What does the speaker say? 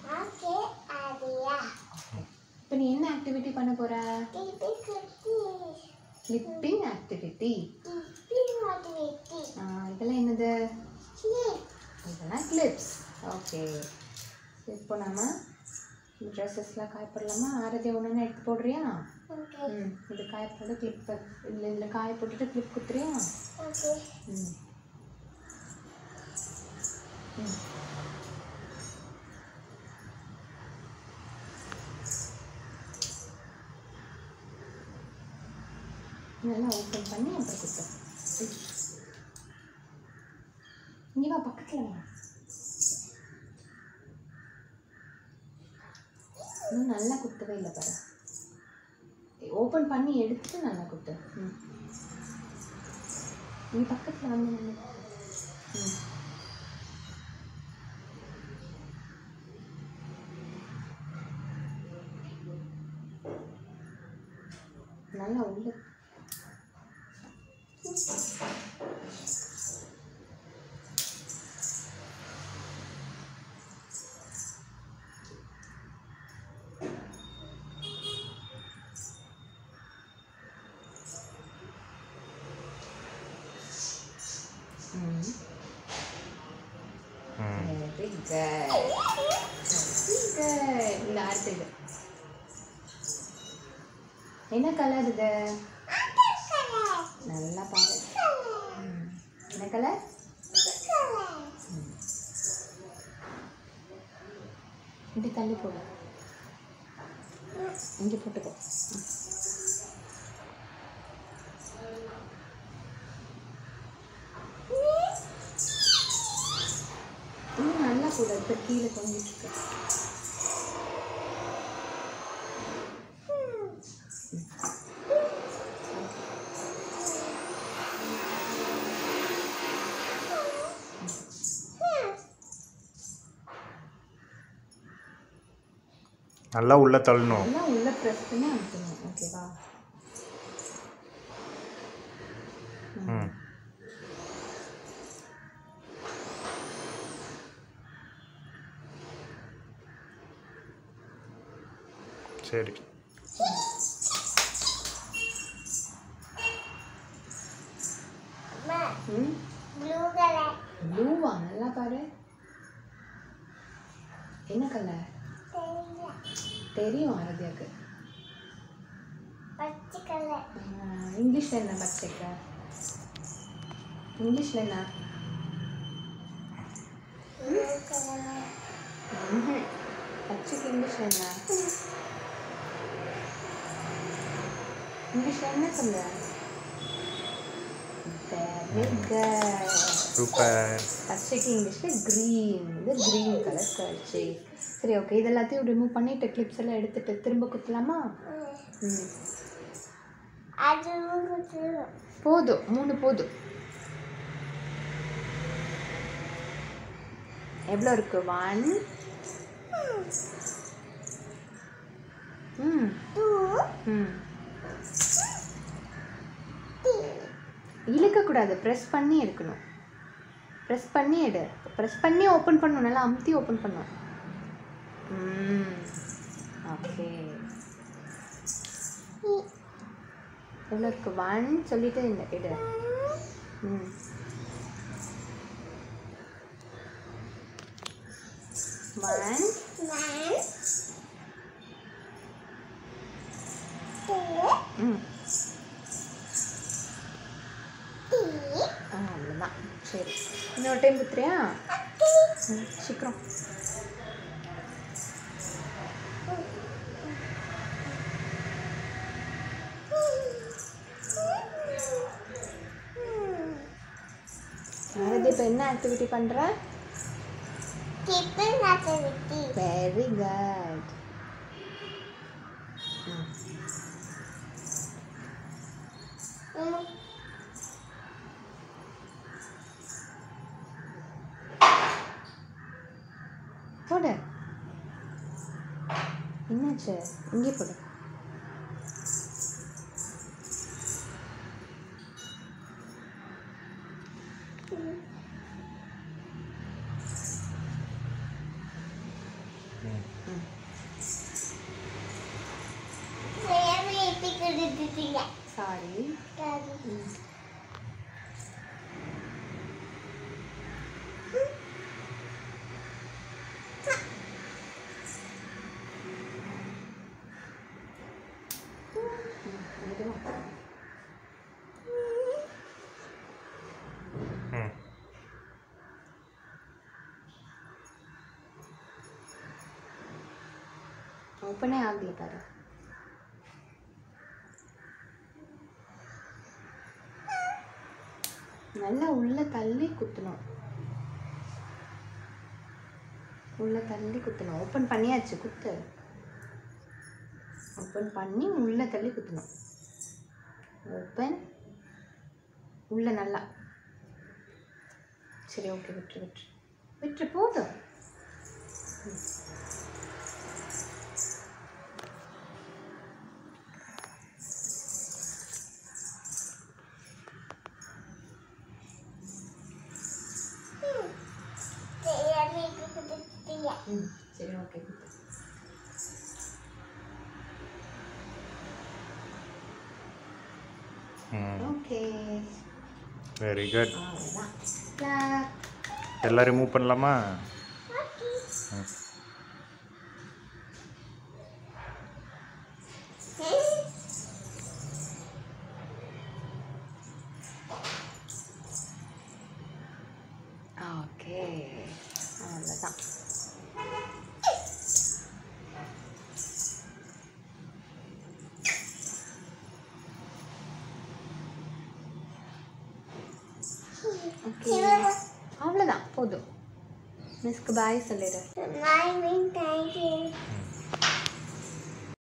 Okay ஆதியா இப்போ நீ என்ன ஆக்டிவிட்டி பண்ண போற டிபி குட்டி கிளிப்பிங் ஆக்டிவிட்டி டிபி மோட்டிவேட்டி இதெல்லாம் என்னது ஸ்லீப் இதெல்லாம் கிளிப்ஸ் ஓகே இப்போ நம்ம ட்ரெஸ்ஸஸ்லாம் காய போடலாமா ஆரதி ஒன்று எடுத்து போடுறியா ஓகே ம் இது காய போட்டு கிளிப் இல்லை இதில் காய போட்டுட்டு கிளிப் குத்துறியா ஓகே ம் ம் நல்லா ஓப்பன் பண்ணி அப்புறம் குத்து இங்கே வா பக்கத்தில் வா இன்னும் நல்லா குத்தவே இல்லை பாரு ஓப்பன் பண்ணி எடுத்துட்டு நல்லா குத்து ம் நீ பக்கத்தில் வந்து நில்லு. ம் நல்லா உள்ள ம் வெரி குட் குட் இந்த அடுத்து இது என்ன கலர் இது நல்லா பாரு ம். என்ன கலர் இப்படி தள்ளி போடு இங்கே போட்டுக்கோ ம். இன்னும் நல்லா கூட இப்போ கீழே தொங்கிட்டு இருக்கு நல்லா உள்ள தள்ளணும் நல்லா உள்ள ப்ரெஸ் பண்ணி அமுத்தணும் ஓகேவா ம் சரி அம்மா ம் ப்ளூ கலர் ப்ளூவா நல்லா பாரு என்ன கலர் தெரியல தெரியும் ஆரதியாக்கு பச்சை கலர் இங்கிலீஷில் என்ன பச்சைக்க இங்கிலீஷில் என்ன ப்ளூ கலர் ம்ஹும். பச்சைக்கு இங்கிலீஷில் என்ன இங்கிலீஷில் என்ன சொல்ல வெரி குட் சூப்பர் பச்சைக்கு இங்கிலீஷில் க்ரீன் இது க்ரீன் கலர் கழிச்சு சரி ஓகே இது எல்லாத்தையும் ரிமூவ் பண்ணிட்டு கிளிப்ஸ் எல்லாம் எடுத்துட்டு திரும்ப குத்தலாமா ம் அது உங்களுக்கு போதும் மூணு போதும் எவ்வளோ இருக்கு ஒன் ம் டூ ம் இழுக்கக்கூடாது ப்ரெஸ் பண்ணி எடுக்கணும் ப்ரெஸ் பண்ணி எடு ப்ரெஸ் பண்ணி ஓப்பன் பண்ணணும் நல்லா அமுத்தி ஓப்பன் பண்ணணும் ம் ஓகே எவ்வளோ இருக்கு ஒன் சொல்லிட்டு இந்த எடு hmm one one two hmm three ஆ அவ்வளோதான் சரி இன்னொரு டைம் குத்துறியா ம் சீக்கிரம் அதாவது இப்போ என்ன ஆக்டிவிட்டி பண்ணுற கிப்பன் ஆக்டிவிட்டி வெரி குட் போடு என்னாச்சு இங்கே போடு ம் ம் சேவை எப்படி கொடுத்துட்டீங்க சாரி ம் மெதுவா. ம் ஓப்பனே ஆகல பாரு நல்லா உள்ள தள்ளி குத்தணும் உள்ள தள்ளி குத்தணும் ஓப்பன் பண்ணியாச்சு குத்து ஓப்பன் பண்ணி உள்ள தள்ளி குத்தணும் ஓப்பன் உள்ள நல்லா சரி ஓகே விட்டுரு விட்டுரு விட்டுரு போதும் சேவை எப்படி கொடுத்துட்டீங்க ம் சரி ஓகே குத்து ம் ஓகே வெரி குட் அவ்வளோதான் கிளாப் எல்லாம் ரிமூவ் பண்ணலாமா ம் ஓகே அவ்வளோதான் ஓகே அவ்வளோதான் போதும் மிஸ்க்கு பாய் சொல்லிடு My winter